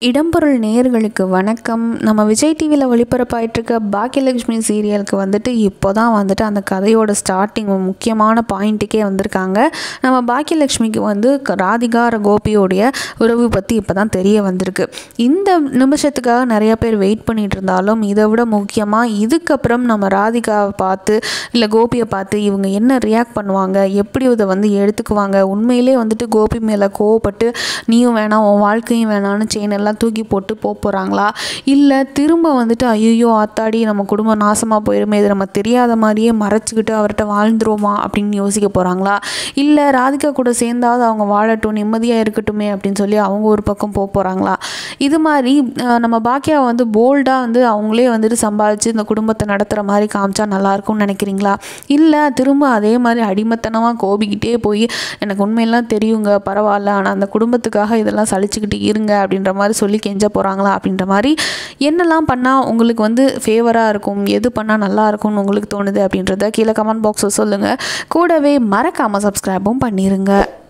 இடம்பொருள் நேயர்களுக்கு வணக்கம் நம்ம விஜய் டிவியில் ஒளிபரப்பாயிட்டிருக்க பாக்கியலட்சுமி சீரியலுக்கு வந்துட்டு இப்போ தான் வந்துட்டு அந்த கதையோட ஸ்டார்டிங் முக்கியமான பாயிண்ட்டுக்கே வந்திருக்காங்க நம்ம பாக்கியலட்சுமிக்கு வந்து க- ராதிகா ர- கோபியோடைய உறவு பற்றி இப்போ தான் தெரிய வந்திருக்கு இந்த நிமிஷத்துக்காக நிறைய பேர் வெயிட் பண்ணிட்டு இருந்தாலும் இதை விட முக்கியமாக இதுக்கப்புறம் நம்ம ராதிகாவை பார்த்து இல்லை கோபியை பார்த்து இவங்க என்ன ரியாக்ட் பண்ணுவாங்க எப்படி இதை வந்து எடுத்துக்குவாங்க உண்மையிலே வந்துட்டு கோபி மேலே கோவப்பட்டு நீயும் வேணாம் உன் வாழ்க்கையும் வேணாம்னு செயின் எல்லாம் தூக்கி போட்டு போக போகிறாங்களா இல்லை திரும்ப வந்துட்டு ஐயோ ஆத்தாடி நம்ம குடும்பம் நாசமாக போயிருமே இது நம்ம தெரியாத மாதிரியே மறைச்சிக்கிட்டு அவர்கிட்ட வாழ்ந்துருவோமா அப்படின்னு யோசிக்க போகிறாங்களா இல்லை ராதிகா கூட சேர்ந்தாவது அவங்க வாழட்டும் நிம்மதியாக இருக்கட்டுமே அப்படின்னு சொல்லி அவங்க ஒரு பக்கம் போக போகிறாங்களா இது மாதிரி அஹ், நம்ம பாக்கியா வந்து போல்டாக வந்து அவங்களே வந்துட்டு சம்பாதிச்சு இந்த குடும்பத்தை நடத்துகிற மாதிரி காமிச்சா நல்லாயிருக்கும்னு நினைக்கிறீங்களா இல்லை திரும்ப அதே மாதிரி அடிமத்தனமாக கோபிக்கிட்டே போய் எனக்கு உண்மையெல்லாம் தெரியுங்க பரவாயில்ல ஆனால் அந்த குடும்பத்துக்காக இதெல்லாம் சலிச்சுக்கிட்டு இருங்க அப்படின்ற மாதிரி சொல்லி கெஞ்ச போகிறாங்களா அப்படின்ற மாதிரி என்னெல்லாம் பண்ணால் உங்களுக்கு வந்து ஃபேவராக இருக்கும் எது பண்ணால் நல்லா இருக்கும்னு உங்களுக்கு தோணுது அப்படின்றத கீழே கமெண்ட் பாக்ஸில் சொல்லுங்கள் கூடவே மறக்காமல் சப்ஸ்கிரைபும் பண்ணிடுங்க